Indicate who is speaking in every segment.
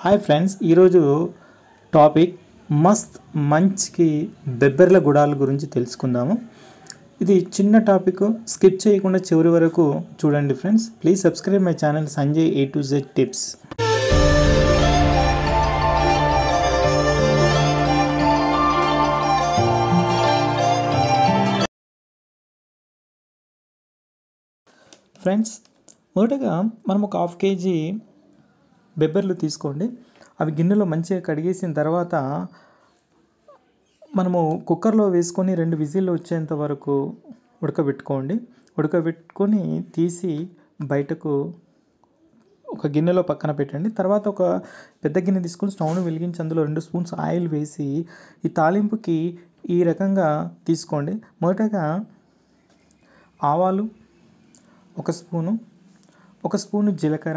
Speaker 1: Hi friends ఈరోజు topic మస్త్ మంచ్కి బెబ్బెర్ల గుడాల గురించి తెలుసుకుందాము ఇది చిన్న టాపిక్ స్కిప్ చేయకుండా చివరి వరకు చూడండి friends please subscribe my channel Sanjay A to Z tips friends మొదటగా మనం ఒక హాఫ్ కేజీ బెబ్బర్లు తీసుకోండి అవి గిన్నెలో మంచిగా కడిగేసిన తర్వాత మనము కుక్కర్లో వేసుకొని రెండు విజిల్లు వచ్చేంత వరకు ఉడకబెట్టుకోండి ఉడకబెట్టుకొని తీసి బయటకు ఒక గిన్నెలో పక్కన పెట్టండి తర్వాత ఒక పెద్ద గిన్నె తీసుకొని స్టవ్ను వెలిగించి అందులో రెండు స్పూన్స్ ఆయిల్ వేసి ఈ తాలింపుకి ఈ రకంగా తీసుకోండి మొదటగా ఆవాలు ఒక స్పూను ఒక స్పూను జీలకర్ర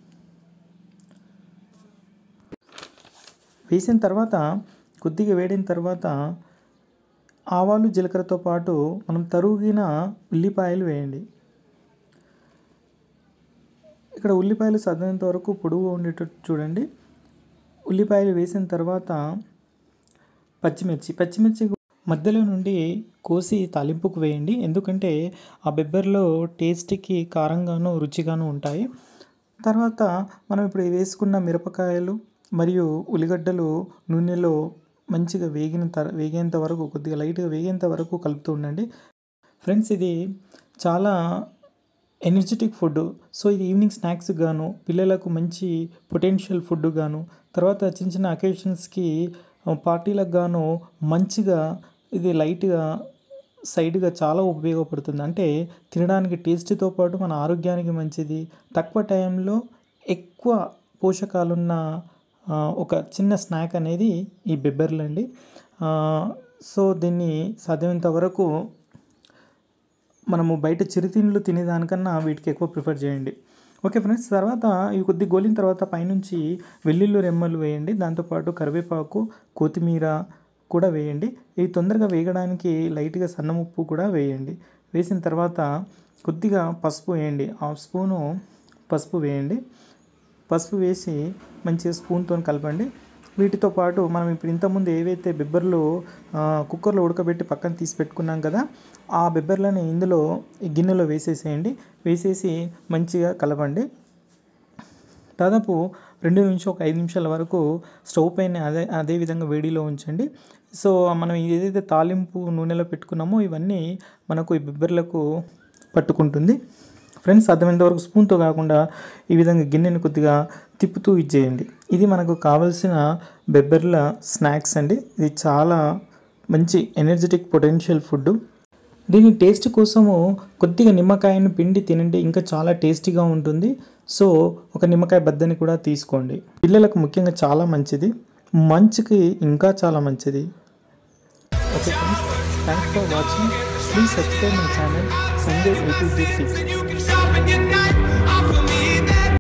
Speaker 1: వేసిన తర్వాత కొద్దిగా వేడిన తర్వాత ఆవాలు జీలకర్రతో పాటు మనం తరుగుగిన ఉల్లిపాయలు వేయండి ఇక్కడ ఉల్లిపాయలు సదనంత వరకు పొడుగు ఉండేటట్టు చూడండి ఉల్లిపాయలు వేసిన తర్వాత పచ్చిమిర్చి పచ్చిమిర్చి మధ్యలో నుండి కోసి తాలింపుకు వేయండి ఎందుకంటే ఆ బెబ్బర్లో టేస్ట్కి కారంగాను రుచిగాను ఉంటాయి తర్వాత మనం ఇప్పుడు వేసుకున్న మిరపకాయలు మరియు ఉల్లిగడ్డలు నూనెలో మంచిగా వేగిన తర వేగేంత వరకు కొద్దిగా లైట్గా వేగేంత వరకు కలుపుతూ ఉండండి ఫ్రెండ్స్ ఇది చాలా ఎనర్జెటిక్ ఫుడ్ సో ఇది ఈవినింగ్ స్నాక్స్ గాను పిల్లలకు మంచి పొటెన్షియల్ ఫుడ్ గాను తర్వాత చిన్న చిన్న అకేషన్స్కి పార్టీలకు గాను మంచిగా ఇది లైట్గా సైడ్గా చాలా ఉపయోగపడుతుంది అంటే తినడానికి టేస్ట్తో పాటు మన ఆరోగ్యానికి మంచిది తక్కువ టైంలో ఎక్కువ పోషకాలున్న ఒక చిన్న స్నాక్ అనేది ఈ బెబ్బర్లు అండి సో దీన్ని సాధ్యమైనంత వరకు మనము బయట చిరుతిండ్లు తినేదానికన్నా వీటికి ఎక్కువ ప్రిఫర్ చేయండి ఓకే ఫ్రెండ్స్ తర్వాత ఇవి కొద్ది గోలిన తర్వాత పైనుంచి వెల్లుల్లి రెమ్మలు వేయండి దాంతోపాటు కరివేపాకు కొత్తిమీర కూడా వేయండి ఇవి తొందరగా వేగడానికి లైట్గా సన్నం ఉప్పు కూడా వేయండి వేసిన తర్వాత కొద్దిగా పసుపు వేయండి హాఫ్ స్పూను పసుపు వేయండి పసుపు వేసి మంచిగా స్పూన్తో కలపండి వీటితో పాటు మనం ఇప్పుడు ఇంతకుముందు ఏవైతే బెబ్బర్లు కుక్కర్లో ఉడకబెట్టి పక్కన తీసి పెట్టుకున్నాం కదా ఆ బెబ్బర్లని ఇందులో గిన్నెలో వేసేసేయండి వేసేసి మంచిగా కలపండి దాదాపు రెండు నుంచి ఒక ఐదు నిమిషాల వరకు స్టవ్ పైన అదే అదే విధంగా వేడిలో ఉంచండి సో మనం ఏదైతే తాలింపు నూనెలో పెట్టుకున్నామో ఇవన్నీ మనకు ఈ బెబ్బర్లకు పట్టుకుంటుంది ఫ్రెండ్స్ అర్థమైనంత వరకు స్పూన్తో కాకుండా ఈ విధంగా గిన్నెని కొద్దిగా తిప్పుతూ ఇచ్చేయండి ఇది మనకు కావలసిన బెబ్బర్ల స్నాక్స్ అండి ఇది చాలా మంచి ఎనర్జెటిక్ పొటెన్షియల్ ఫుడ్ దీని టేస్ట్ కోసము కొద్దిగా నిమ్మకాయను పిండి తినండి ఇంకా చాలా టేస్టీగా ఉంటుంది సో ఒక నిమ్మకాయ బద్దని కూడా తీసుకోండి పిల్లలకు ముఖ్యంగా చాలా మంచిది మంచికి ఇంకా చాలా మంచిది okay friends thanks for watching please subscribe my channel Sunday eighty
Speaker 2: And you keep stopping your night.